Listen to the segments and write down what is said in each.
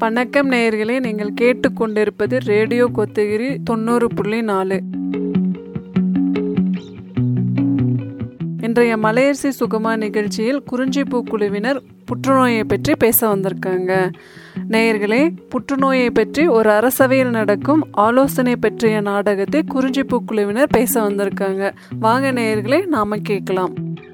வணக்கம் நேயர்களே நீங்கள் கேட்டுக்கொண்டிருப்பது ரேடியோ கொத்தகிரி தொண்ணூறு புள்ளி நாலு இன்றைய மலையரசி சுகமா நிகழ்ச்சியில் குறிஞ்சிப்பூ குழுவினர் புற்றுநோயை பற்றி பேச வந்திருக்காங்க நேயர்களே புற்றுநோயை பற்றி ஒரு அரசவையில் நடக்கும் ஆலோசனை பற்றிய நாடகத்தை குறிஞ்சிப்பூ குழுவினர் பேச வந்திருக்காங்க வாங்க நேயர்களே நாம கேட்கலாம்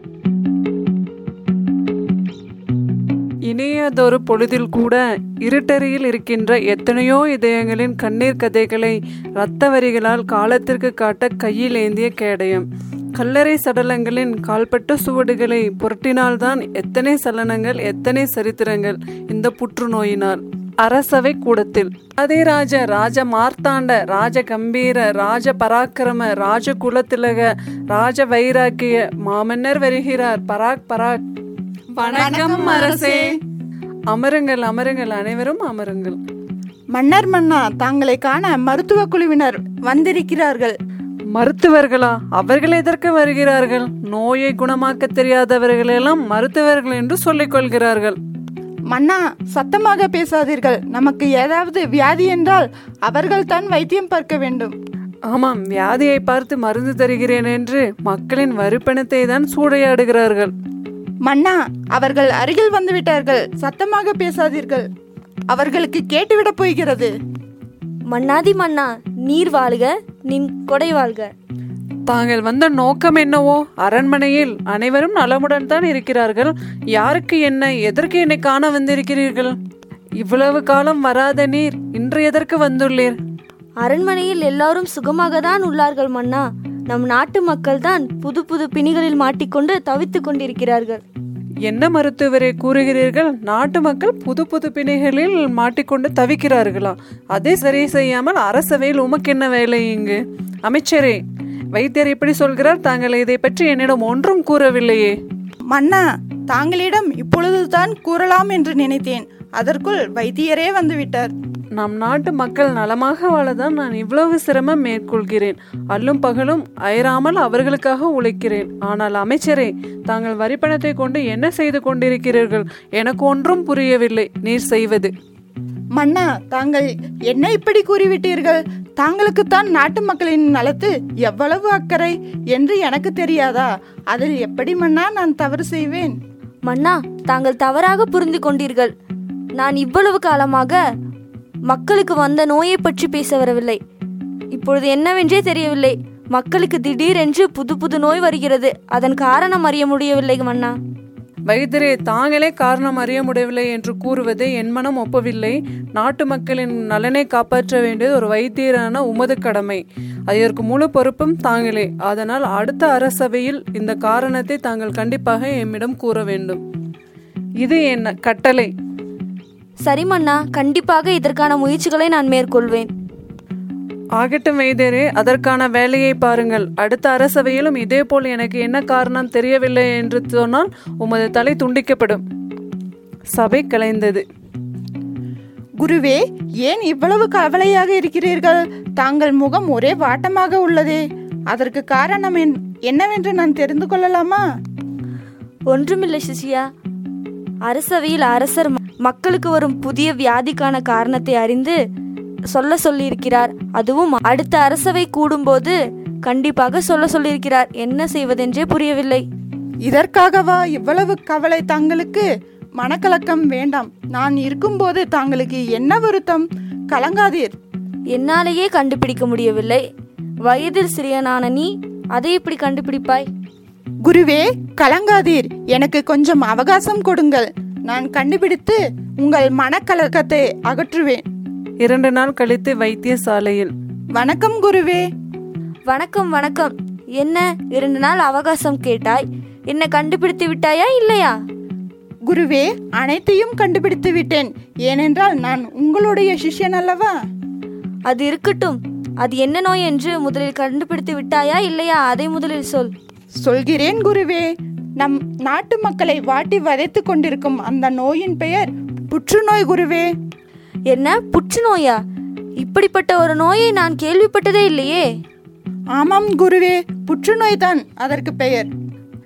இனியதொரு பொழுதில் கூட இருட்டறையில் இருக்கின்ற எத்தனையோ இதயங்களின் கண்ணீர் கதைகளை இரத்த வரிகளால் காலத்திற்கு காட்ட கையில் ஏந்திய கேடயம் கல்லறை சடலங்களின் கால்பட்ட சுவடுகளை புரட்டினால்தான் எத்தனை சலனங்கள் எத்தனை சரித்திரங்கள் இந்த புற்றுநோயினால் அரசவை கூடத்தில் அதே ராஜ ராஜ மார்த்தாண்ட ராஜ கம்பீர ராஜ பராக்கிரம ராஜ குலத்திலக ராஜ வைராக்கிய மாமன்னர் வருகிறார் பராக் பராக் வணக்கம் அரசே அமருங்கள் அமருங்கள் அனைவரும் அமருங்கள் மன்னர் மன்னா தாங்களை காண மருத்துவ குழுவினர் வந்திருக்கிறார்கள் மருத்துவர்களா அவர்கள் எதற்கு வருகிறார்கள் நோயை குணமாக்க தெரியாதவர்களெல்லாம் மருத்துவர்கள் என்று சொல்லிக் கொள்கிறார்கள் மன்னா சத்தமாக பேசாதீர்கள் நமக்கு ஏதாவது வியாதி என்றால் அவர்கள் தான் வைத்தியம் பார்க்க வேண்டும் ஆமாம் வியாதியை பார்த்து மருந்து தருகிறேன் என்று மக்களின் வரிப்பணத்தை தான் சூறையாடுகிறார்கள் மன்னா அவர்கள் அருகில் வந்து விட்டார்கள் சத்தமாக பேசாதீர்கள் அவர்களுக்கு கேட்டுவிடப் போகிறது மன்னாதி மன்னா நீர் வாழ்க நின் கொடை வாழ்க தாங்கள் வந்த நோக்கம் என்னவோ அரண்மனையில் அனைவரும் நலமுடன் தான் இருக்கிறார்கள் யாருக்கு என்ன எதற்கு என்னை காண வந்திருக்கிறீர்கள் இவ்வளவு காலம் வராத நீர் இன்று எதற்கு வந்துள்ளீர் அரண்மனையில் எல்லாரும் சுகமாக தான் உள்ளார்கள் மன்னா நம் நாட்டு மக்கள் தான் புது புது பிணிகளில் மாட்டிக்கொண்டு தவித்துக் கொண்டிருக்கிறார்கள் என்ன மருத்துவரை கூறுகிறீர்கள் நாட்டு மக்கள் புது புது பிணைகளில் மாட்டிக்கொண்டு தவிக்கிறார்களா அதை சரி செய்யாமல் அரசவையில் உமக்கு என்ன வேலை இங்கு அமைச்சரே வைத்தியர் இப்படி சொல்கிறார் தாங்கள் இதை பற்றி என்னிடம் ஒன்றும் கூறவில்லையே மன்னா தாங்களிடம் இப்பொழுதுதான் கூறலாம் என்று நினைத்தேன் அதற்குள் வைத்தியரே வந்துவிட்டார் நம் நாட்டு மக்கள் நலமாக வாழதான் நான் இவ்வளவு சிரமம் மேற்கொள்கிறேன் அல்லும் பகலும் அயராமல் அவர்களுக்காக உழைக்கிறேன் ஆனால் அமைச்சரே தாங்கள் வரிப்பணத்தை கொண்டு என்ன செய்து கொண்டிருக்கிறீர்கள் எனக்கு ஒன்றும் புரியவில்லை நீர் செய்வது மன்னா தாங்கள் என்ன இப்படி கூறிவிட்டீர்கள் தாங்களுக்குத்தான் நாட்டு மக்களின் நலத்தில் எவ்வளவு அக்கறை என்று எனக்கு தெரியாதா அதில் எப்படி மன்னா நான் தவறு செய்வேன் மன்னா தாங்கள் தவறாக புரிந்து கொண்டீர்கள் நான் இவ்வளவு காலமாக மக்களுக்கு வந்த நோயை பற்றி பேச வரவில்லை இப்பொழுது என்னவென்றே தெரியவில்லை மக்களுக்கு திடீரென்று புது புது நோய் வருகிறது அதன் காரணம் அறிய முடியவில்லை மன்னா வைத்தியரே தாங்களே காரணம் அறிய முடியவில்லை என்று கூறுவதை என் மனம் ஒப்பவில்லை நாட்டு மக்களின் நலனை காப்பாற்ற வேண்டியது ஒரு வைத்தியரான உமது கடமை அதற்கு முழு பொறுப்பும் தாங்களே அதனால் அடுத்த அரசவையில் இந்த காரணத்தை தாங்கள் கண்டிப்பாக எம்மிடம் கூற வேண்டும் இது என்ன கட்டளை சரி மன்னா கண்டிப்பாக இதற்கான முயற்சிகளை நான் மேற்கொள்வேன் ஆகட்டும் வைத்தியரே அதற்கான வேலையை பாருங்கள் அடுத்த அரசவையிலும் இதேபோல் எனக்கு என்ன காரணம் தெரியவில்லை என்று சொன்னால் உமது தலை துண்டிக்கப்படும் சபை கலைந்தது குருவே ஏன் இவ்வளவு கவலையாக இருக்கிறீர்கள் தாங்கள் முகம் ஒரே வாட்டமாக உள்ளதே அதற்கு காரணம் என்- என்னவென்று நான் தெரிந்து கொள்ளலாமா ஒன்றுமில்லை சிசியா அரசவையில் அரசர் ம- மக்களுக்கு வரும் புதிய வியாதிக்கான காரணத்தை அறிந்து சொல்ல சொல்லியிருக்கிறார் அதுவும் அடுத்த அரசவை கூடும்போது கண்டிப்பாக சொல்ல சொல்லியிருக்கிறார் என்ன செய்வதென்றே புரியவில்லை இதற்காகவா இவ்வளவு கவலை தாங்களுக்கு மனக்கலக்கம் வேண்டாம் நான் இருக்கும்போது தாங்களுக்கு என்ன வருத்தம் கலங்காதீர் என்னாலேயே கண்டுபிடிக்க முடியவில்லை வயதில் சிறியனான நீ அதை எப்படி கண்டுபிடிப்பாய் குருவே கலங்காதீர் எனக்கு கொஞ்சம் அவகாசம் கொடுங்கள் நான் கண்டுபிடித்து உங்கள் மனக்கலக்கத்தை அகற்றுவேன் இரண்டு நாள் கழித்து வைத்தியசாலையில் வணக்கம் குருவே வணக்கம் வணக்கம் என்ன இரண்டு நாள் அவகாசம் கேட்டாய் என்ன கண்டுபிடித்து விட்டாயா இல்லையா குருவே அனைத்தையும் கண்டுபிடித்து விட்டேன் ஏனென்றால் நான் உங்களுடைய சிஷ்யன் அல்லவா அது இருக்கட்டும் அது என்ன நோய் என்று முதலில் கண்டுபிடித்து விட்டாயா இல்லையா அதை முதலில் சொல் சொல்கிறேன் குருவே நம் நாட்டு மக்களை வாட்டி வதைத்து கொண்டிருக்கும் அந்த நோயின் பெயர் புற்றுநோய் குருவே என்ன புற்றுநோயா இப்படிப்பட்ட ஒரு நோயை நான் கேள்விப்பட்டதே இல்லையே ஆமாம் குருவே புற்றுநோய் தான் அதற்கு பெயர்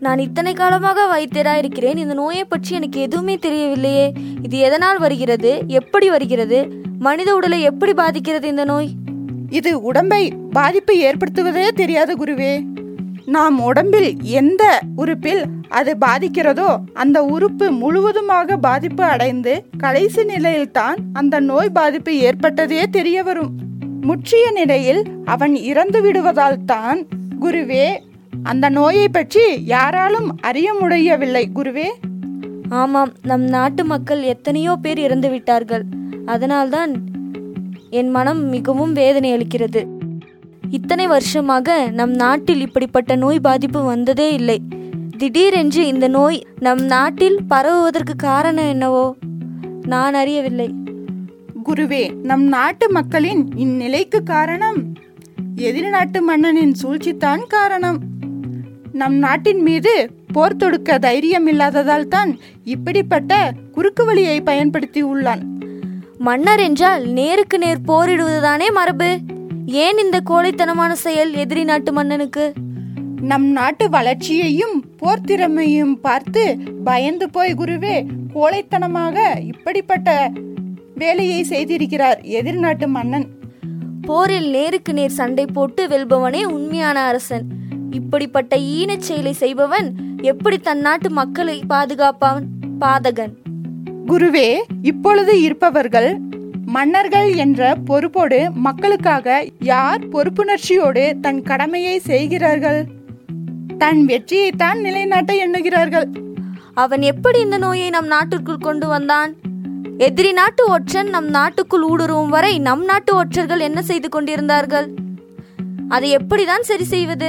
நான் இத்தனை காலமாக வைத்தியரா இருக்கிறேன் இந்த நோயை பற்றி எனக்கு எதுவுமே தெரியவில்லையே இது எதனால் வருகிறது எப்படி வருகிறது மனித உடலை எப்படி பாதிக்கிறது இந்த நோய் இது உடம்பை பாதிப்பு ஏற்படுத்துவதே தெரியாது குருவே நாம் உடம்பில் எந்த உறுப்பில் அது பாதிக்கிறதோ அந்த உறுப்பு முழுவதுமாக பாதிப்பு அடைந்து கடைசி நிலையில்தான் அந்த நோய் பாதிப்பு ஏற்பட்டதே தெரிய வரும் முற்றிய நிலையில் அவன் இறந்து விடுவதால் தான் குருவே அந்த நோயை பற்றி யாராலும் அறிய முடியவில்லை குருவே ஆமாம் நம் நாட்டு மக்கள் எத்தனையோ பேர் இறந்து விட்டார்கள் அதனால்தான் என் மனம் மிகவும் வேதனை அளிக்கிறது இத்தனை வருஷமாக நம் நாட்டில் இப்படிப்பட்ட நோய் பாதிப்பு வந்ததே இல்லை திடீரென்று இந்த நோய் நம் நாட்டில் பரவுவதற்கு காரணம் என்னவோ நான் அறியவில்லை குருவே நம் நாட்டு மக்களின் இந்நிலைக்கு காரணம் எதிரி நாட்டு மன்னனின் சூழ்ச்சிதான் காரணம் நம் நாட்டின் மீது போர் தொடுக்க தைரியம் இல்லாததால் தான் இப்படிப்பட்ட குறுக்கு வழியை பயன்படுத்தி உள்ளான் மன்னர் என்றால் நேருக்கு நேர் போரிடுவதுதானே மரபு ஏன் இந்த கோழைத்தனமான செயல் எதிரி நாட்டு மன்னனுக்கு நம் நாட்டு வளர்ச்சியையும் போர் திறமையும் பார்த்து பயந்து போய் குருவே கோழைத்தனமாக இப்படிப்பட்ட வேலையை செய்திருக்கிறார் எதிர் நாட்டு மன்னன் போரில் நேருக்கு நேர் சண்டை போட்டு வெல்பவனே உண்மையான அரசன் இப்படிப்பட்ட ஈனச் செயலை செய்பவன் எப்படி தன் நாட்டு மக்களை பாதுகாப்பான் பாதகன் குருவே இப்பொழுது இருப்பவர்கள் மன்னர்கள் என்ற பொறுப்போடு மக்களுக்காக யார் பொறுப்புணர்ச்சியோடு தன் கடமையை செய்கிறார்கள் தன் வெற்றியைத்தான் நிலைநாட்ட எண்ணுகிறார்கள் அவன் எப்படி இந்த நோயை நம் நாட்டிற்குள் கொண்டு வந்தான் எதிரி நாட்டு ஒற்றன் நம் நாட்டுக்குள் ஊடுருவும் வரை நம் நாட்டு ஒற்றர்கள் என்ன செய்து கொண்டிருந்தார்கள் அதை எப்படிதான் சரி செய்வது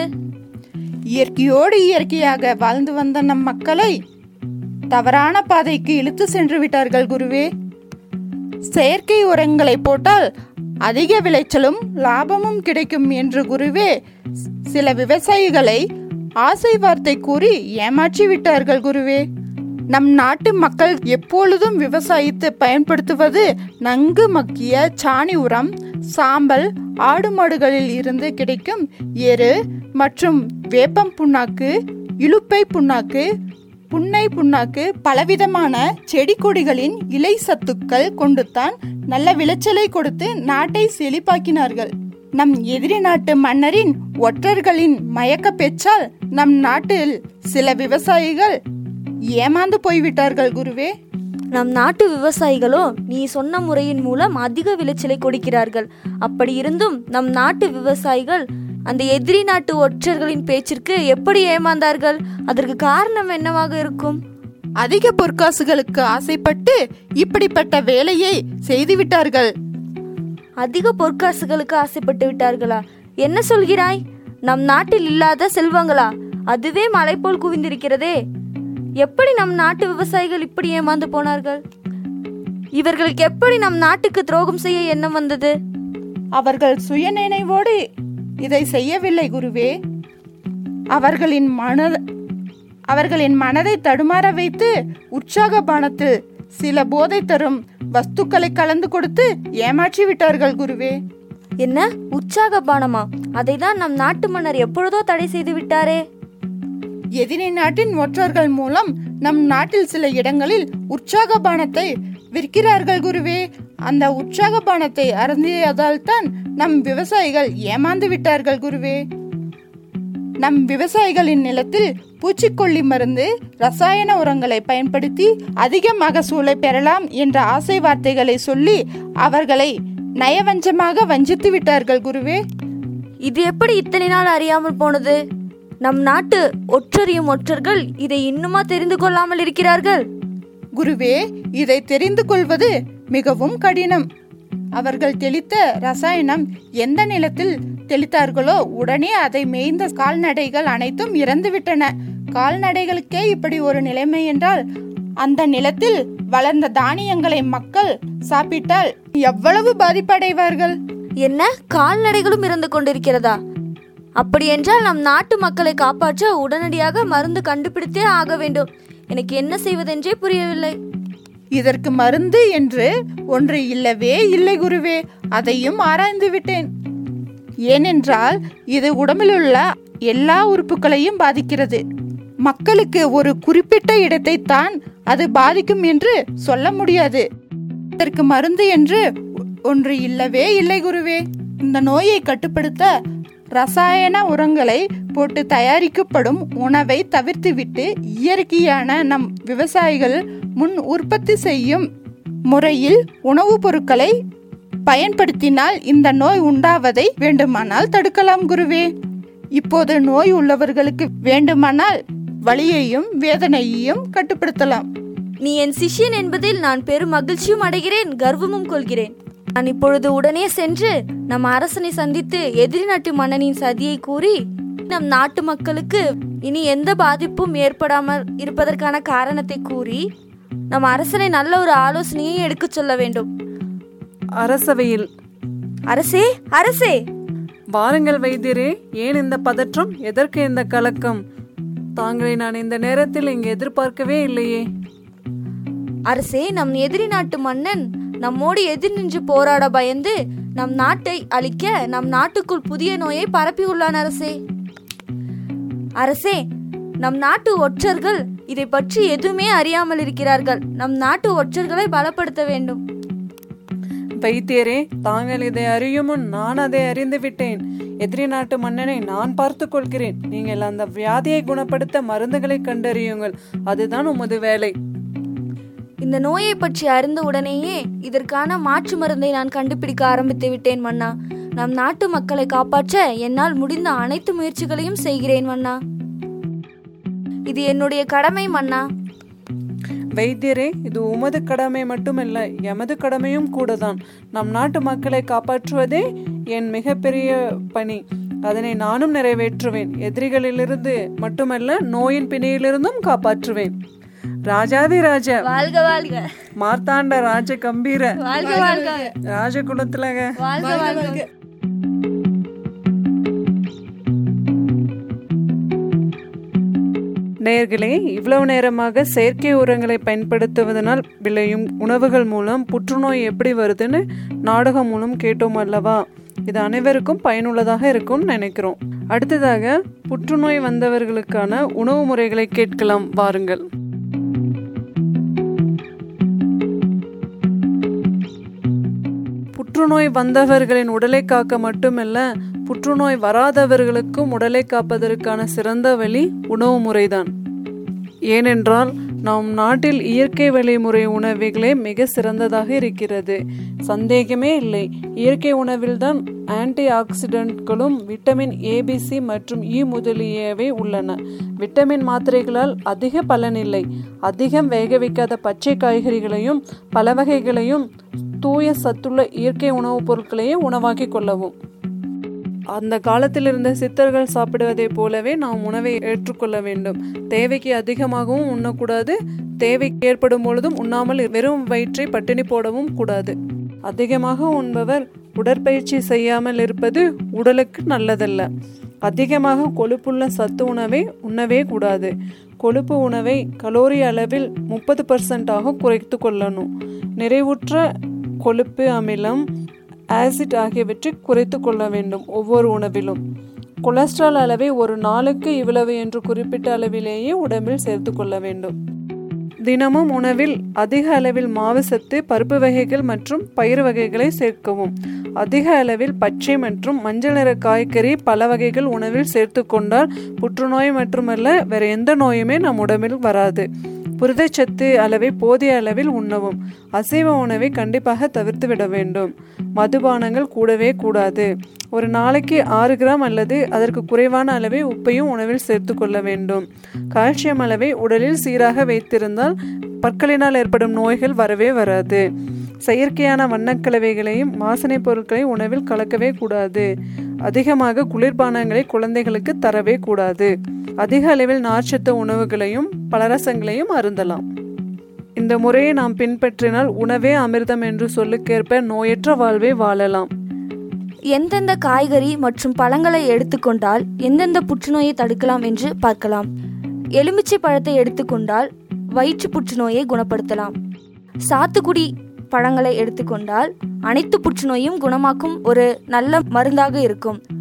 இயற்கையோடு இயற்கையாக வாழ்ந்து வந்த நம் மக்களை தவறான பாதைக்கு இழுத்து சென்று விட்டார்கள் குருவே செயற்கை உரங்களை போட்டால் அதிக விளைச்சலும் லாபமும் கிடைக்கும் என்று குருவே சில விவசாயிகளை ஆசை வார்த்தை கூறி ஏமாற்றி விட்டார்கள் குருவே நம் நாட்டு மக்கள் எப்பொழுதும் விவசாயித்து பயன்படுத்துவது நன்கு மக்கிய சாணி உரம் சாம்பல் ஆடு மாடுகளில் இருந்து கிடைக்கும் எரு மற்றும் வேப்பம் புண்ணாக்கு இலுப்பை புண்ணாக்கு புன்னை புண்ணாக்கு பலவிதமான செடி கொடிகளின் இலை சத்துக்கள் கொண்டுதான் நல்ல விளைச்சலை கொடுத்து நாட்டை செழிப்பாக்கினார்கள் நம் எதிரி நாட்டு மன்னரின் ஒற்றர்களின் மயக்க பெற்றால் நம் நாட்டில் சில விவசாயிகள் ஏமாந்து போய்விட்டார்கள் குருவே நம் நாட்டு விவசாயிகளோ நீ சொன்ன முறையின் மூலம் அதிக விளைச்சலை கொடுக்கிறார்கள் அப்படி இருந்தும் நம் நாட்டு விவசாயிகள் அந்த எதிரி நாட்டு ஒற்றர்களின் பேச்சிற்கு எப்படி ஏமாந்தார்கள் அதற்கு காரணம் என்னவாக இருக்கும் அதிக பொற்காசுகளுக்கு ஆசைப்பட்டு இப்படிப்பட்ட வேலையை செய்துவிட்டார்கள் அதிக பொற்காசுகளுக்கு ஆசைப்பட்டு விட்டார்களா என்ன சொல்கிறாய் நம் நாட்டில் இல்லாத செல்வங்களா அதுவே மலை போல் குவிந்திருக்கிறதே எப்படி நம் நாட்டு விவசாயிகள் இப்படி ஏமாந்து போனார்கள் இவர்களுக்கு எப்படி நம் நாட்டுக்கு துரோகம் செய்ய எண்ணம் வந்தது அவர்கள் சுயநினைவோடு இதை செய்யவில்லை குருவே அவர்களின் மன அவர்களின் மனதை தடுமாற வைத்து உற்சாக பானத்தில் சில போதை தரும் வஸ்துக்களை கலந்து கொடுத்து ஏமாற்றி விட்டார்கள் குருவே என்ன உற்சாக பானமா அதை தான் நம் நாட்டு மன்னர் எப்பொழுதோ தடை செய்து விட்டாரே எதிரி நாட்டின் ஒற்றர்கள் மூலம் நம் நாட்டில் சில இடங்களில் உற்சாக பானத்தை விற்கிறார்கள் குருவே அந்த உற்சாக பானத்தை அருந்தியதால் தான் நம் விவசாயிகள் ஏமாந்து விட்டார்கள் குருவே நம் விவசாயிகளின் நிலத்தில் பூச்சிக்கொல்லி மருந்து ரசாயன உரங்களை பயன்படுத்தி அதிக மகசூலை பெறலாம் என்ற ஆசை வார்த்தைகளை சொல்லி அவர்களை நயவஞ்சமாக வஞ்சித்து விட்டார்கள் குருவே இது எப்படி இத்தனை நாள் அறியாமல் போனது நம் நாட்டு ஒற்றறியும் ஒற்றர்கள் இதை இன்னுமா தெரிந்து கொள்ளாமல் இருக்கிறார்கள் குருவே இதை தெரிந்து கொள்வது மிகவும் கடினம் அவர்கள் தெளித்த ரசாயனம் எந்த நிலத்தில் தெளித்தார்களோ உடனே அதை மேய்ந்த கால்நடைகள் அனைத்தும் இறந்துவிட்டன கால்நடைகளுக்கே இப்படி ஒரு நிலைமை என்றால் அந்த நிலத்தில் வளர்ந்த தானியங்களை மக்கள் சாப்பிட்டால் எவ்வளவு பாதிப்படைவார்கள் என்ன கால்நடைகளும் இறந்து கொண்டிருக்கிறதா அப்படியென்றால் நம் நாட்டு மக்களை காப்பாற்ற உடனடியாக மருந்து கண்டுபிடித்தே ஆக வேண்டும் எனக்கு என்ன செய்வதென்றே புரியவில்லை இதற்கு மருந்து என்று ஒன்று இல்லவே இல்லை குருவே அதையும் ஆராய்ந்து விட்டேன் ஏனென்றால் இது உடம்பிலுள்ள எல்லா உறுப்புகளையும் பாதிக்கிறது மக்களுக்கு ஒரு குறிப்பிட்ட இடத்தை தான் அது பாதிக்கும் என்று சொல்ல முடியாது இதற்கு மருந்து என்று ஒன்று இல்லவே இல்லை குருவே இந்த நோயை கட்டுப்படுத்த ரசாயன உரங்களை போட்டு தயாரிக்கப்படும் உணவை தவிர்த்துவிட்டு இயற்கையான நம் விவசாயிகள் முன் உற்பத்தி செய்யும் முறையில் உணவுப் பொருட்களை பயன்படுத்தினால் இந்த நோய் உண்டாவதை வேண்டுமானால் தடுக்கலாம் குருவே இப்போது நோய் உள்ளவர்களுக்கு வேண்டுமானால் வலியையும் வேதனையையும் கட்டுப்படுத்தலாம் நீ என் சிஷ்யன் என்பதில் நான் பெரும் மகிழ்ச்சியும் அடைகிறேன் கர்வமும் கொள்கிறேன் நான் இப்பொழுது உடனே சென்று நம் அரசனை சந்தித்து எதிரி நாட்டு மன்னனின் சதியை கூறி நம் நாட்டு மக்களுக்கு இனி எந்த பாதிப்பும் ஏற்படாமல் இருப்பதற்கான காரணத்தை கூறி நம் அரசனை நல்ல ஒரு ஆலோசனையை எடுக்கச் சொல்ல வேண்டும் அரசவையில் அரசே அரசே வாருங்கள் வைத்தியரே ஏன் இந்த பதற்றம் எதற்கு இந்த கலக்கம் தாங்களை நான் இந்த நேரத்தில் இங்கு எதிர்பார்க்கவே இல்லையே அரசே நம் எதிரி நாட்டு மன்னன் நம்மோடு எதிர் நின்று போராட பயந்து நம் நாட்டை அழிக்க நம் நாட்டுக்குள் புதிய நோயை பரப்பியுள்ளான் அரசே அரசே நம் நாட்டு ஒற்றர்கள் இதை பற்றி எதுவுமே அறியாமல் இருக்கிறார்கள் நம் நாட்டு ஒற்றர்களை பலப்படுத்த வேண்டும் வைத்தியரே தாங்கள் இதை அறியும் முன் நான் அதை அறிந்து விட்டேன் எதிரி நாட்டு மன்னனை நான் பார்த்துக் கொள்கிறேன் நீங்கள் அந்த வியாதியை குணப்படுத்த மருந்துகளை கண்டறியுங்கள் அதுதான் உமது வேலை இந்த நோயை பற்றி அறிந்த உடனேயே இதற்கான மாற்று மருந்தை நான் கண்டுபிடிக்க ஆரம்பித்து விட்டேன் மன்னா நம் நாட்டு மக்களை காப்பாற்ற என்னால் முடிந்த அனைத்து முயற்சிகளையும் செய்கிறேன் மன்னா இது என்னுடைய கடமை மன்னா வைத்தியரே இது உமது கடமை மட்டுமல்ல எமது கடமையும் கூடதான் நம் நாட்டு மக்களை காப்பாற்றுவதே என் மிகப்பெரிய பணி அதனை நானும் நிறைவேற்றுவேன் எதிரிகளிலிருந்து மட்டுமல்ல நோயின் பிணியிலிருந்தும் காப்பாற்றுவேன் ராஜாதி ராஜ வாழ்க வாழ்க மார்த்தாண்ட ராஜ கம்பீர வாழ்க வாழ்க ராஜகுலத்துலக வாழ்க வாழ்க நேர்களே இவ்வளவு நேரமாக செயற்கை உரங்களை பயன்படுத்துவதனால் விளையும் உணவுகள் மூலம் புற்றுநோய் எப்படி வருதுன்னு நாடகம் மூலம் கேட்டோம் அல்லவா இது அனைவருக்கும் பயனுள்ளதாக இருக்கும்னு நினைக்கிறோம் அடுத்ததாக புற்றுநோய் வந்தவர்களுக்கான உணவு முறைகளை கேட்கலாம் வாருங்கள் புற்றுநோய் வந்தவர்களின் உடலை காக்க மட்டுமல்ல புற்றுநோய் வராதவர்களுக்கும் உடலை காப்பதற்கான சிறந்த வழி உணவு முறைதான் ஏனென்றால் நம் நாட்டில் இயற்கை வழிமுறை உணவுகளே மிக சிறந்ததாக இருக்கிறது சந்தேகமே இல்லை இயற்கை உணவில்தான் ஆன்டி ஆக்சிடென்ட்களும் விட்டமின் ஏபிசி மற்றும் இ முதலியவை உள்ளன விட்டமின் மாத்திரைகளால் அதிக பலனில்லை அதிகம் வேக வைக்காத பச்சை காய்கறிகளையும் பல வகைகளையும் தூய சத்துள்ள இயற்கை உணவுப் பொருட்களையே உணவாக்கிக் கொள்ளவும் அந்த காலத்தில் இருந்த சித்தர்கள் சாப்பிடுவதைப் போலவே நாம் உணவை ஏற்றுக்கொள்ள வேண்டும் தேவைக்கு அதிகமாகவும் உண்ணக்கூடாது தேவைக்கு ஏற்படும் பொழுதும் உண்ணாமல் வெறும் வயிற்றை பட்டினி போடவும் கூடாது அதிகமாக உண்பவர் உடற்பயிற்சி செய்யாமல் இருப்பது உடலுக்கு நல்லதல்ல அதிகமாக கொழுப்புள்ள சத்து உணவை உண்ணவே கூடாது கொழுப்பு உணவை கலோரி அளவில் முப்பது பர்சன்டாக குறைத்து கொள்ளணும் நிறைவுற்ற கொழுப்பு அமிலம் ஆசிட் ஆகியவற்றை குறைத்து கொள்ள வேண்டும் ஒவ்வொரு உணவிலும் கொலஸ்ட்ரால் அளவை ஒரு நாளுக்கு இவ்வளவு என்று குறிப்பிட்ட அளவிலேயே உடம்பில் சேர்த்து கொள்ள வேண்டும் தினமும் உணவில் அதிக அளவில் மாவு சத்து பருப்பு வகைகள் மற்றும் பயிர் வகைகளை சேர்க்கவும் அதிக அளவில் பச்சை மற்றும் மஞ்சள் நிற காய்கறி பல வகைகள் உணவில் சேர்த்து கொண்டால் புற்றுநோய் மட்டுமல்ல வேற எந்த நோயுமே நம் உடம்பில் வராது புரதச்சத்து அளவை போதிய அளவில் உண்ணவும் அசைவ உணவை கண்டிப்பாக தவிர்த்து விட வேண்டும் மதுபானங்கள் கூடவே கூடாது ஒரு நாளைக்கு ஆறு கிராம் அல்லது அதற்கு குறைவான அளவை உப்பையும் உணவில் சேர்த்து கொள்ள வேண்டும் கால்சியம் அளவை உடலில் சீராக வைத்திருந்தால் பற்களினால் ஏற்படும் நோய்கள் வரவே வராது செயற்கையான வண்ணக்கலவைகளையும் வாசனை பொருட்களையும் உணவில் கலக்கவே கூடாது அதிகமாக குளிர்பானங்களை குழந்தைகளுக்கு தரவே கூடாது அதிக அளவில் நார்ச்சத்து உணவுகளையும் பலரசங்களையும் அருந்தலாம் இந்த முறையை நாம் பின்பற்றினால் உணவே அமிர்தம் என்று சொல்லுக்கேற்ப நோயற்ற வாழ்வை வாழலாம் எந்தெந்த காய்கறி மற்றும் பழங்களை எடுத்துக்கொண்டால் எந்தெந்த புற்றுநோயை தடுக்கலாம் என்று பார்க்கலாம் எலுமிச்சை பழத்தை எடுத்துக்கொண்டால் வயிற்று புற்றுநோயை குணப்படுத்தலாம் சாத்துக்குடி பழங்களை எடுத்துக்கொண்டால் அனைத்து புற்றுநோயும் குணமாக்கும் ஒரு நல்ல மருந்தாக இருக்கும்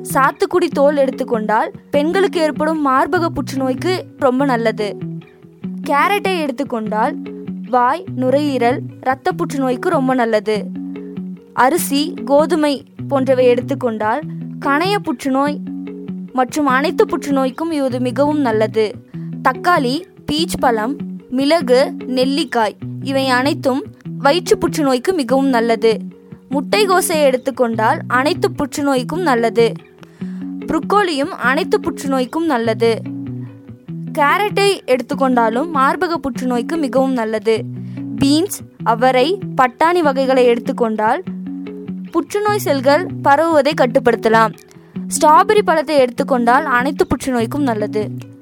சாத்துக்குடி தோல் எடுத்துக்கொண்டால் பெண்களுக்கு ஏற்படும் மார்பக புற்றுநோய்க்கு ரொம்ப நல்லது கேரட்டை எடுத்துக்கொண்டால் வாய் நுரையீரல் இரத்த புற்றுநோய்க்கு ரொம்ப நல்லது அரிசி கோதுமை போன்றவை எடுத்துக்கொண்டால் கணைய புற்றுநோய் மற்றும் அனைத்து புற்றுநோய்க்கும் இது மிகவும் நல்லது தக்காளி பீச் பழம் மிளகு நெல்லிக்காய் இவை அனைத்தும் வயிற்று புற்றுநோய்க்கு மிகவும் நல்லது முட்டைகோசை எடுத்துக்கொண்டால் அனைத்து புற்றுநோய்க்கும் நல்லது புரோக்கோலியும் அனைத்து புற்றுநோய்க்கும் நல்லது கேரட்டை எடுத்துக்கொண்டாலும் மார்பக புற்றுநோய்க்கு மிகவும் நல்லது பீன்ஸ் அவரை பட்டாணி வகைகளை எடுத்துக்கொண்டால் புற்றுநோய் செல்கள் பரவுவதை கட்டுப்படுத்தலாம் ஸ்ட்ராபெரி பழத்தை எடுத்துக்கொண்டால் அனைத்து புற்றுநோய்க்கும் நல்லது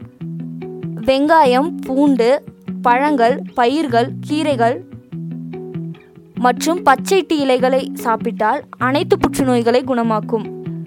வெங்காயம் பூண்டு பழங்கள் பயிர்கள் கீரைகள் மற்றும் பச்சை டீ இலைகளை சாப்பிட்டால் அனைத்து புற்றுநோய்களை குணமாக்கும்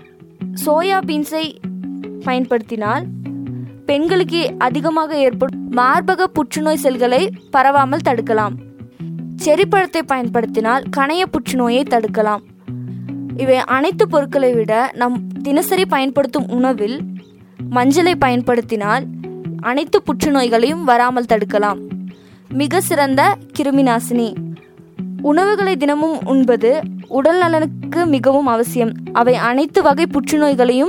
சோயா பீன்ஸை பயன்படுத்தினால் பெண்களுக்கு அதிகமாக ஏற்படும் மார்பக புற்றுநோய் செல்களை பரவாமல் தடுக்கலாம் செரி பழத்தை பயன்படுத்தினால் கணைய புற்றுநோயை தடுக்கலாம் இவை அனைத்து பொருட்களை விட நம் தினசரி பயன்படுத்தும் உணவில் மஞ்சளை பயன்படுத்தினால் அனைத்து புற்றுநோய்களையும் வராமல் தடுக்கலாம் மிக சிறந்த கிருமிநாசினி உணவுகளை தினமும் உண்பது உடல் நலனுக்கு மிகவும் அவசியம் அவை அனைத்து வகை புற்றுநோய்களையும்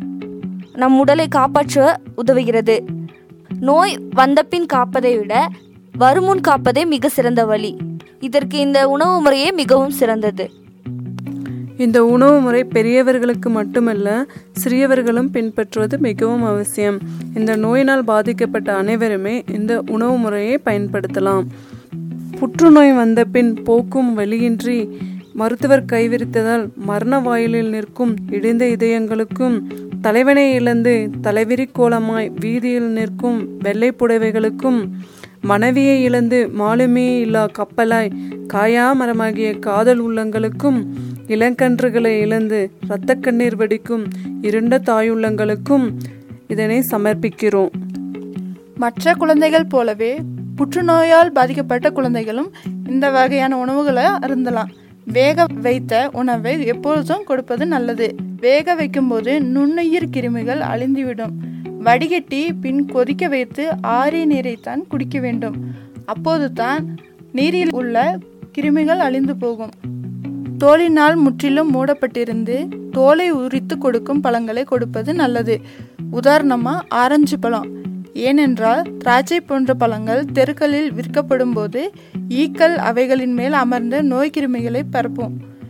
நம் உடலை காப்பாற்ற உதவுகிறது நோய் வந்தபின் காப்பதை விட வருமுன் காப்பதே மிக சிறந்த வழி இதற்கு இந்த உணவு முறையே மிகவும் சிறந்தது இந்த உணவு முறை பெரியவர்களுக்கு மட்டுமல்ல சிறியவர்களும் பின்பற்றுவது மிகவும் அவசியம் இந்த நோயினால் பாதிக்கப்பட்ட அனைவருமே இந்த உணவு முறையை பயன்படுத்தலாம் புற்றுநோய் வந்த பின் போக்கும் வழியின்றி மருத்துவர் கைவிரித்ததால் மரண வாயிலில் நிற்கும் இடிந்த இதயங்களுக்கும் தலைவனை இழந்து தலைவிரி கோலமாய் வீதியில் நிற்கும் வெள்ளை புடவைகளுக்கும் மனைவியை இழந்து மாலுமே இல்லா கப்பலாய் காயா மரமாகிய காதல் உள்ளங்களுக்கும் இளங்கன்றுகளை இழந்து இரத்த கண்ணீர் வடிக்கும் இருண்ட தாயுள்ளங்களுக்கும் இதனை சமர்ப்பிக்கிறோம் மற்ற குழந்தைகள் போலவே புற்றுநோயால் பாதிக்கப்பட்ட குழந்தைகளும் இந்த வகையான உணவுகளை அருந்தலாம் வேக வைத்த உணவை எப்பொழுதும் கொடுப்பது நல்லது வேக வைக்கும்போது நுண்ணுயிர் கிருமிகள் அழிந்துவிடும் வடிகட்டி பின் கொதிக்க வைத்து ஆறிய நீரைத்தான் குடிக்க வேண்டும் அப்போது தான் நீரில் உள்ள கிருமிகள் அழிந்து போகும் தோலினால் முற்றிலும் மூடப்பட்டிருந்து தோலை உரித்து கொடுக்கும் பழங்களை கொடுப்பது நல்லது உதாரணமா ஆரஞ்சு பழம் ஏனென்றால் திராட்சை போன்ற பழங்கள் தெருக்களில் விற்கப்படும் போது ஈக்கள் அவைகளின் மேல் அமர்ந்து நோய் கிருமிகளை பரப்பும்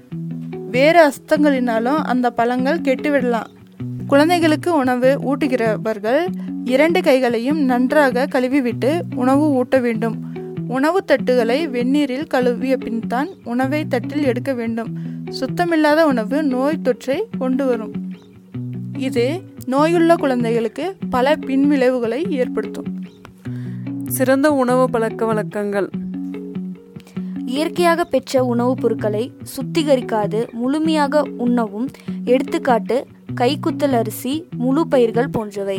வேறு அஸ்தங்களினாலும் அந்த பழங்கள் கெட்டுவிடலாம் குழந்தைகளுக்கு உணவு ஊட்டுகிறவர்கள் இரண்டு கைகளையும் நன்றாக கழுவிவிட்டு உணவு ஊட்ட வேண்டும் உணவு தட்டுகளை வெந்நீரில் கழுவிய பின் தான் உணவை தட்டில் எடுக்க வேண்டும் சுத்தமில்லாத உணவு நோய் தொற்றை கொண்டு வரும் இது நோயுள்ள குழந்தைகளுக்கு பல பின்விளைவுகளை ஏற்படுத்தும் சிறந்த உணவு பழக்க வழக்கங்கள் இயற்கையாக பெற்ற உணவுப் பொருட்களை சுத்திகரிக்காது முழுமையாக உண்ணவும் எடுத்துக்காட்டு கைக்குத்தல் அரிசி முழு பயிர்கள் போன்றவை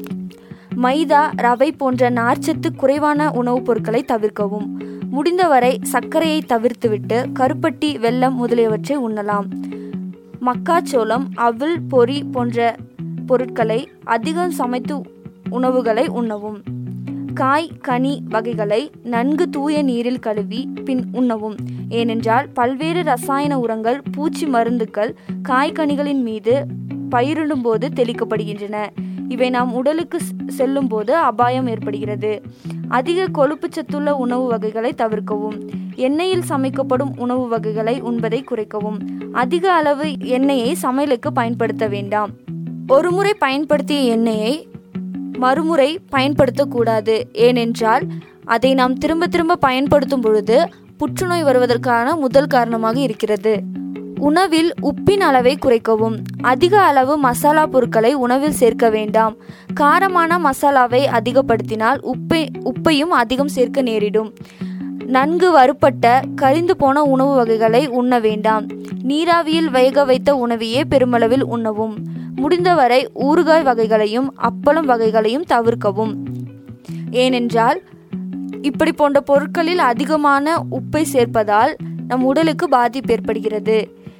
மைதா ரவை போன்ற நார்ச்சத்து குறைவான உணவுப் பொருட்களை தவிர்க்கவும் முடிந்தவரை சர்க்கரையை தவிர்த்துவிட்டு கருப்பட்டி வெல்லம் முதலியவற்றை உண்ணலாம் மக்காச்சோளம் அவிழ் பொரி போன்ற பொருட்களை அதிகம் சமைத்து உணவுகளை உண்ணவும் காய் கனி வகைகளை நன்கு தூய நீரில் கழுவி பின் உண்ணவும் ஏனென்றால் பல்வேறு ரசாயன உரங்கள் பூச்சி மருந்துகள் காய்கனிகளின் மீது பயிரிடும் போது தெளிக்கப்படுகின்றன இவை நாம் உடலுக்கு செல்லும் போது அபாயம் ஏற்படுகிறது அதிக கொழுப்பு சத்துள்ள உணவு வகைகளை தவிர்க்கவும் எண்ணெயில் சமைக்கப்படும் உணவு வகைகளை உண்பதை குறைக்கவும் அதிக அளவு எண்ணெயை சமையலுக்கு பயன்படுத்த வேண்டாம் ஒருமுறை பயன்படுத்திய எண்ணெயை மறுமுறை பயன்படுத்தக்கூடாது ஏனென்றால் அதை நாம் திரும்ப திரும்ப பயன்படுத்தும் பொழுது புற்றுநோய் வருவதற்கான முதல் காரணமாக இருக்கிறது உணவில் உப்பின் அளவை குறைக்கவும் அதிக அளவு மசாலா பொருட்களை உணவில் சேர்க்க வேண்டாம் காரமான மசாலாவை அதிகப்படுத்தினால் உப்பை உப்பையும் அதிகம் சேர்க்க நேரிடும் நன்கு வறுப்பட்ட கரிந்து போன உணவு வகைகளை உண்ண வேண்டாம் நீராவியில் வேக வைத்த உணவையே பெருமளவில் உண்ணவும் முடிந்தவரை ஊறுகாய் வகைகளையும் அப்பளம் வகைகளையும் தவிர்க்கவும் ஏனென்றால் இப்படி போன்ற பொருட்களில் அதிகமான உப்பை சேர்ப்பதால் நம் உடலுக்கு பாதிப்பு ஏற்படுகிறது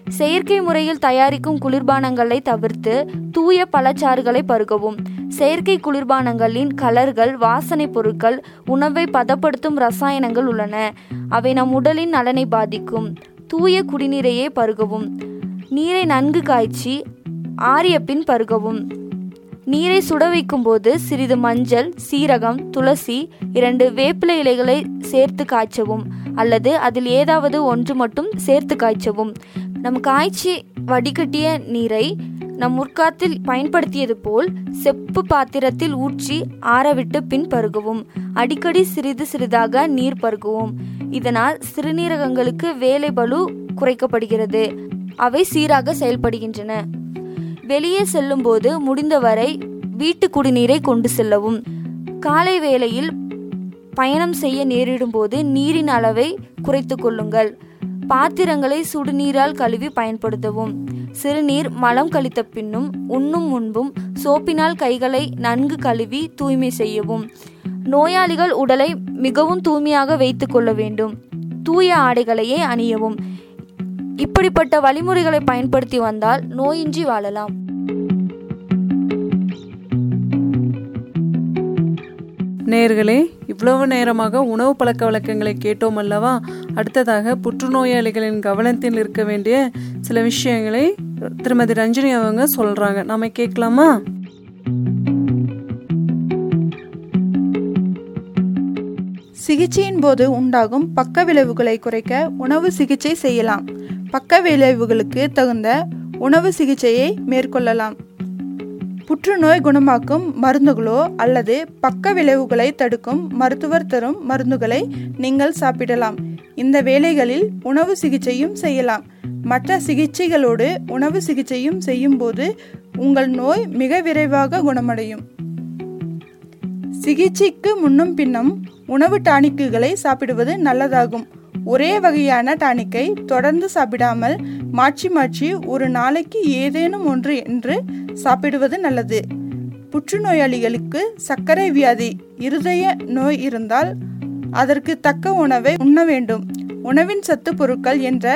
செயற்கை முறையில் தயாரிக்கும் குளிர்பானங்களை தவிர்த்து தூய பழச்சாறுகளை பருகவும் செயற்கை குளிர்பானங்களின் கலர்கள் வாசனை பொருட்கள் உணவை பதப்படுத்தும் ரசாயனங்கள் உள்ளன அவை நம் உடலின் நலனை பாதிக்கும் தூய குடிநீரையே பருகவும் நீரை நன்கு காய்ச்சி ஆறிய பின் பருகவும் நீரை சுட வைக்கும்போது சிறிது மஞ்சள் சீரகம் துளசி இரண்டு வேப்பிலை இலைகளை சேர்த்து காய்ச்சவும் அல்லது அதில் ஏதாவது ஒன்று மட்டும் சேர்த்து காய்ச்சவும் நம் காய்ச்சி வடிகட்டிய நீரை நம் முற்காலத்தில் பயன்படுத்தியது போல் செப்பு பாத்திரத்தில் ஊற்றி ஆறவிட்டு பின் பருகவும் அடிக்கடி சிறிது சிறிதாக நீர் பருகவும் இதனால் சிறுநீரகங்களுக்கு வேலை பளு குறைக்கப்படுகிறது அவை சீராக செயல்படுகின்றன வெளியே செல்லும்போது முடிந்தவரை வீட்டு குடிநீரை கொண்டு செல்லவும் காலை வேளையில் பயணம் செய்ய நேரிடும் போது நீரின் அளவை குறைத்து கொள்ளுங்கள் பாத்திரங்களை சுடுநீரால் கழுவி பயன்படுத்தவும் சிறுநீர் மலம் கழித்த பின்னும் உண்ணும் முன்பும் சோப்பினால் கைகளை நன்கு கழுவி தூய்மை செய்யவும் நோயாளிகள் உடலை மிகவும் தூய்மையாக வைத்துக் கொள்ள வேண்டும் தூய ஆடைகளையே அணியவும் இப்படிப்பட்ட வழிமுறைகளை பயன்படுத்தி வந்தால் நோயின்றி வாழலாம் நேர்களே இவ்வளவு நேரமாக உணவு பழக்க வழக்கங்களை கேட்டோம் அல்லவா அடுத்ததாக புற்றுநோயாளிகளின் கவனத்தில் இருக்க வேண்டிய சில விஷயங்களை திருமதி ரஞ்சினி அவங்க சொல்றாங்க நாம கேட்கலாமா சிகிச்சையின் போது உண்டாகும் பக்க விளைவுகளை குறைக்க உணவு சிகிச்சை செய்யலாம் பக்க விளைவுகளுக்கு தகுந்த உணவு சிகிச்சையை மேற்கொள்ளலாம் புற்றுநோய் குணமாக்கும் மருந்துகளோ அல்லது பக்க விளைவுகளை தடுக்கும் மருத்துவர் தரும் மருந்துகளை நீங்கள் சாப்பிடலாம் இந்த வேளைகளில் உணவு சிகிச்சையும் செய்யலாம் மற்ற சிகிச்சைகளோடு உணவு சிகிச்சையும் செய்யும்போது உங்கள் நோய் மிக விரைவாக குணமடையும் சிகிச்சைக்கு முன்னும் பின்னும் உணவு டானிக்குகளை சாப்பிடுவது நல்லதாகும் ஒரே வகையான டானிக்கை தொடர்ந்து சாப்பிடாமல் மாற்றி மாற்றி ஒரு நாளைக்கு ஏதேனும் ஒன்று என்று சாப்பிடுவது நல்லது புற்றுநோயாளிகளுக்கு சர்க்கரை வியாதி இருதய நோய் இருந்தால் அதற்கு தக்க உணவை உண்ண வேண்டும் உணவின் சத்து பொருட்கள் என்ற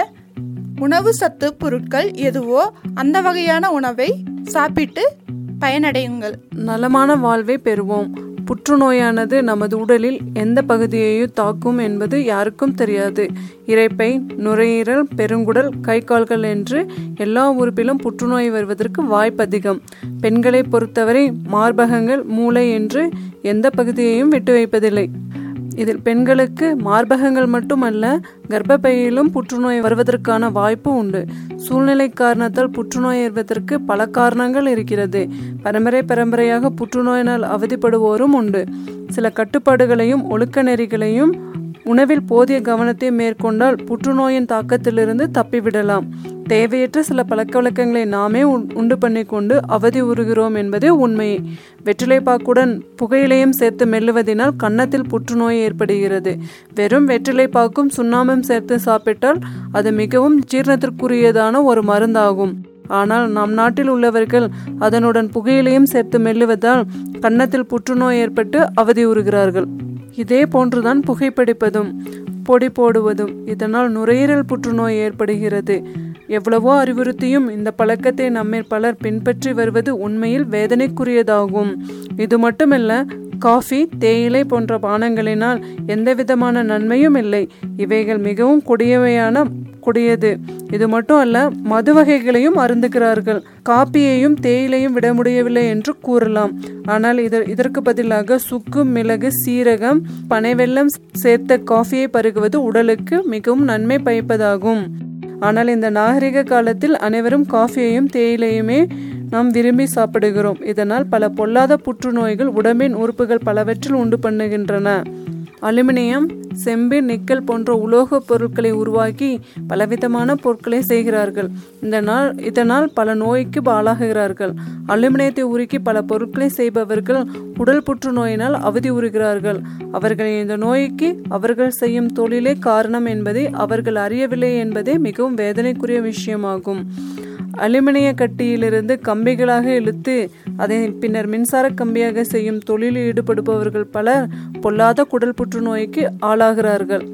உணவு சத்து பொருட்கள் எதுவோ அந்த வகையான உணவை சாப்பிட்டு பயனடையுங்கள் நலமான வாழ்வை பெறுவோம் புற்றுநோயானது நமது உடலில் எந்த பகுதியையும் தாக்கும் என்பது யாருக்கும் தெரியாது இரைப்பை நுரையீரல் பெருங்குடல் கை கால்கள் என்று எல்லா உறுப்பிலும் புற்றுநோய் வருவதற்கு வாய்ப்பு அதிகம் பெண்களை பொறுத்தவரை மார்பகங்கள் மூளை என்று எந்த பகுதியையும் விட்டு வைப்பதில்லை இதில் பெண்களுக்கு மார்பகங்கள் மட்டுமல்ல கர்ப்பப்பையிலும் புற்றுநோய் வருவதற்கான வாய்ப்பு உண்டு சூழ்நிலை காரணத்தால் புற்றுநோய் வருவதற்கு பல காரணங்கள் இருக்கிறது பரம்பரை பரம்பரையாக புற்றுநோயினால் அவதிப்படுவோரும் உண்டு சில கட்டுப்பாடுகளையும் ஒழுக்க நெறிகளையும் உணவில் போதிய கவனத்தை மேற்கொண்டால் புற்றுநோயின் தாக்கத்திலிருந்து தப்பிவிடலாம் தேவையற்ற சில பழக்க வழக்கங்களை நாமே உண்டு பண்ணி கொண்டு அவதி உறுகிறோம் என்பதே உண்மை வெற்றிலைப்பாக்குடன் புகையிலையும் சேர்த்து மெல்லுவதினால் கன்னத்தில் புற்றுநோய் ஏற்படுகிறது வெறும் வெற்றிலைப்பாக்கும் சுண்ணாம்பும் சேர்த்து சாப்பிட்டால் அது மிகவும் ஜீரணத்திற்குரியதான ஒரு மருந்தாகும் ஆனால் நம் நாட்டில் உள்ளவர்கள் அதனுடன் புகையிலையும் சேர்த்து மெல்லுவதால் கன்னத்தில் புற்றுநோய் ஏற்பட்டு அவதியுறுகிறார்கள் இதே போன்றுதான் புகைப்பிடிப்பதும் பொடி போடுவதும் இதனால் நுரையீரல் புற்றுநோய் ஏற்படுகிறது எவ்வளவோ அறிவுறுத்தியும் இந்த பழக்கத்தை நம்மில் பலர் பின்பற்றி வருவது உண்மையில் வேதனைக்குரியதாகும் இது மட்டுமல்ல காஃபி தேயிலை போன்ற பானங்களினால் எந்தவிதமான நன்மையும் இல்லை இவைகள் மிகவும் கொடியவையான கொடியது இது மட்டும் அல்ல மது வகைகளையும் அருந்துகிறார்கள் காப்பியையும் தேயிலையும் விட முடியவில்லை என்று கூறலாம் ஆனால் இதர் இதற்கு பதிலாக சுக்கு மிளகு சீரகம் பனைவெல்லம் சேர்த்த காஃபியை பருகுவது உடலுக்கு மிகவும் நன்மை பயப்பதாகும் ஆனால் இந்த நாகரிக காலத்தில் அனைவரும் காஃபியையும் தேயிலையுமே நாம் விரும்பி சாப்பிடுகிறோம் இதனால் பல பொல்லாத புற்றுநோய்கள் உடம்பின் உறுப்புகள் பலவற்றில் உண்டு பண்ணுகின்றன அலுமினியம் செம்பு நிக்கல் போன்ற உலோகப் பொருட்களை உருவாக்கி பலவிதமான பொருட்களை செய்கிறார்கள் இந்த நாள் இதனால் பல நோய்க்கு ஆளாகுகிறார்கள் அலுமினியத்தை உருக்கி பல பொருட்களை செய்பவர்கள் உடல் புற்றுநோயினால் அவதி உறுகிறார்கள் அவர்கள் இந்த நோய்க்கு அவர்கள் செய்யும் தொழிலே காரணம் என்பதை அவர்கள் அறியவில்லை என்பதே மிகவும் வேதனைக்குரிய விஷயமாகும் அலுமினிய கட்டியிலிருந்து கம்பிகளாக இழுத்து அதை பின்னர் மின்சார கம்பியாக செய்யும் தொழிலில் ஈடுபடுபவர்கள் பலர் பொல்லாத குடல் புற்றுநோய்க்கு ஆளாகிறார்கள்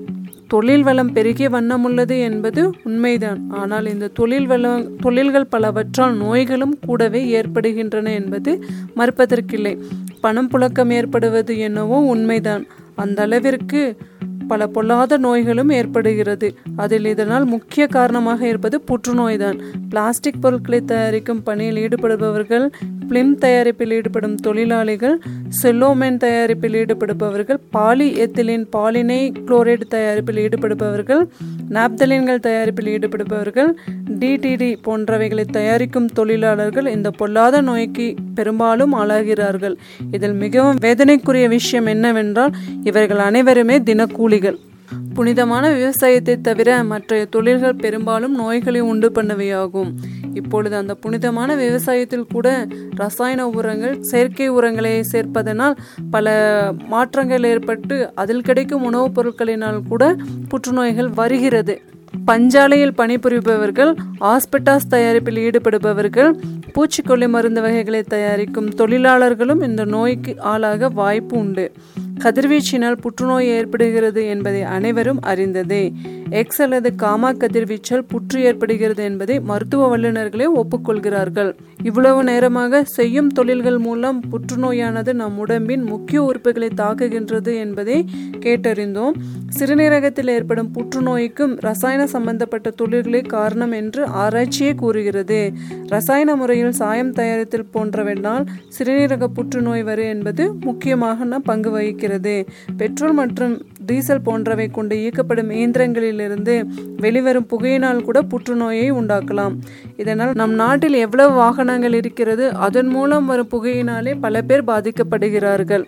தொழில் வளம் பெருகிய வண்ணமுள்ளது என்பது உண்மைதான் ஆனால் இந்த தொழில் வளம் தொழில்கள் பலவற்றால் நோய்களும் கூடவே ஏற்படுகின்றன என்பது மறுப்பதற்கில்லை பணம் புழக்கம் ஏற்படுவது என்னவோ உண்மைதான் அந்த அளவிற்கு பல பொல்லாத நோய்களும் ஏற்படுகிறது அதில் இதனால் முக்கிய காரணமாக இருப்பது புற்றுநோய்தான் பிளாஸ்டிக் பொருட்களை தயாரிக்கும் பணியில் ஈடுபடுபவர்கள் பிலிம் தயாரிப்பில் ஈடுபடும் தொழிலாளிகள் செல்லோமென் தயாரிப்பில் ஈடுபடுபவர்கள் பாலி எத்திலின் பாலினை குளோரைடு தயாரிப்பில் ஈடுபடுபவர்கள் நாப்தலின்கள் தயாரிப்பில் ஈடுபடுபவர்கள் டிடிடி போன்றவைகளை தயாரிக்கும் தொழிலாளர்கள் இந்த பொல்லாத நோய்க்கு பெரும்பாலும் ஆளாகிறார்கள் இதில் மிகவும் வேதனைக்குரிய விஷயம் என்னவென்றால் இவர்கள் அனைவருமே தினக்கூலிகள் புனிதமான விவசாயத்தை தவிர மற்ற தொழில்கள் பெரும்பாலும் நோய்களை உண்டு பண்ணவையாகும் இப்பொழுது அந்த புனிதமான விவசாயத்தில் கூட ரசாயன உரங்கள் செயற்கை உரங்களை சேர்ப்பதனால் பல மாற்றங்கள் ஏற்பட்டு அதில் கிடைக்கும் உணவுப் பொருட்களினால் கூட புற்றுநோய்கள் வருகிறது பஞ்சாலையில் பணிபுரிபவர்கள் ஆஸ்பெட்டாஸ் தயாரிப்பில் ஈடுபடுபவர்கள் பூச்சிக்கொல்லி மருந்து வகைகளை தயாரிக்கும் தொழிலாளர்களும் இந்த நோய்க்கு ஆளாக வாய்ப்பு உண்டு கதிர்வீச்சினால் புற்றுநோய் ஏற்படுகிறது என்பதை அனைவரும் அறிந்ததே எக்ஸ் அல்லது காமா கதிர்வீச்சால் புற்று ஏற்படுகிறது என்பதை மருத்துவ வல்லுநர்களே ஒப்புக்கொள்கிறார்கள் இவ்வளவு நேரமாக செய்யும் தொழில்கள் மூலம் புற்றுநோயானது நம் உடம்பின் முக்கிய உறுப்புகளை தாக்குகின்றது என்பதை கேட்டறிந்தோம் சிறுநீரகத்தில் ஏற்படும் புற்றுநோய்க்கும் ரசாயன சம்பந்தப்பட்ட தொழில்களே காரணம் என்று ஆராய்ச்சியே கூறுகிறது ரசாயன முறையில் சாயம் தயாரித்தல் போன்றவற்றால் சிறுநீரக புற்றுநோய் வரும் என்பது முக்கியமாக பங்கு வகிக்கிறது பெட்ரோல் மற்றும் டீசல் போன்றவை கொண்டு இயக்கப்படும் இயந்திரங்களிலிருந்து வெளிவரும் புகையினால் கூட புற்றுநோயை உண்டாக்கலாம் இதனால் நம் நாட்டில் எவ்வளவு வாகனங்கள் இருக்கிறது அதன் மூலம் வரும் புகையினாலே பல பேர் பாதிக்கப்படுகிறார்கள்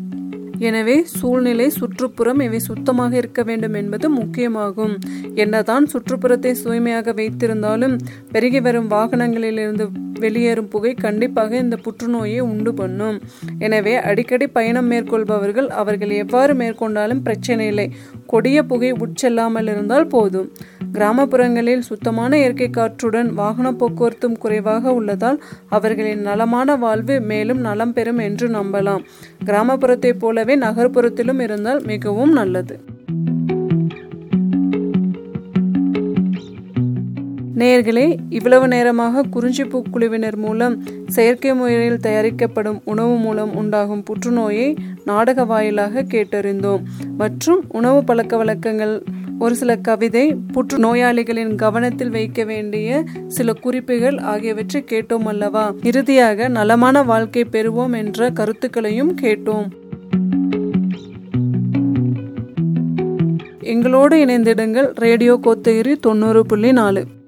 எனவே சூழ்நிலை சுற்றுப்புறம் இவை சுத்தமாக இருக்க வேண்டும் என்பது முக்கியமாகும் என்னதான் சுற்றுப்புறத்தை தூய்மையாக வைத்திருந்தாலும் பெருகி வரும் வாகனங்களிலிருந்து வெளியேறும் புகை கண்டிப்பாக இந்த புற்றுநோயை உண்டு பண்ணும் எனவே அடிக்கடி பயணம் மேற்கொள்பவர்கள் அவர்கள் எவ்வாறு மேற்கொண்டாலும் பிரச்சனை இல்லை கொடிய புகை உட்செல்லாமல் இருந்தால் போதும் கிராமப்புறங்களில் சுத்தமான இயற்கை காற்றுடன் வாகன போக்குவரத்தும் குறைவாக உள்ளதால் அவர்களின் நலமான வாழ்வு மேலும் நலம் பெறும் என்று நம்பலாம் கிராமப்புறத்தைப் போலவே நகர்ப்புறத்திலும் இருந்தால் மிகவும் நல்லது நேயர்களே இவ்வளவு நேரமாக குறிஞ்சிப்பூ குழுவினர் மூலம் செயற்கை முறையில் தயாரிக்கப்படும் உணவு மூலம் உண்டாகும் புற்றுநோயை நாடக வாயிலாக கேட்டறிந்தோம் மற்றும் உணவு பழக்க வழக்கங்கள் ஒரு சில கவிதை புற்று நோயாளிகளின் கவனத்தில் வைக்க வேண்டிய சில குறிப்புகள் ஆகியவற்றை கேட்டோம் அல்லவா இறுதியாக நலமான வாழ்க்கை பெறுவோம் என்ற கருத்துக்களையும் கேட்டோம் எங்களோடு இணைந்திடுங்கள் ரேடியோ கோத்தகிரி தொண்ணூறு புள்ளி நாலு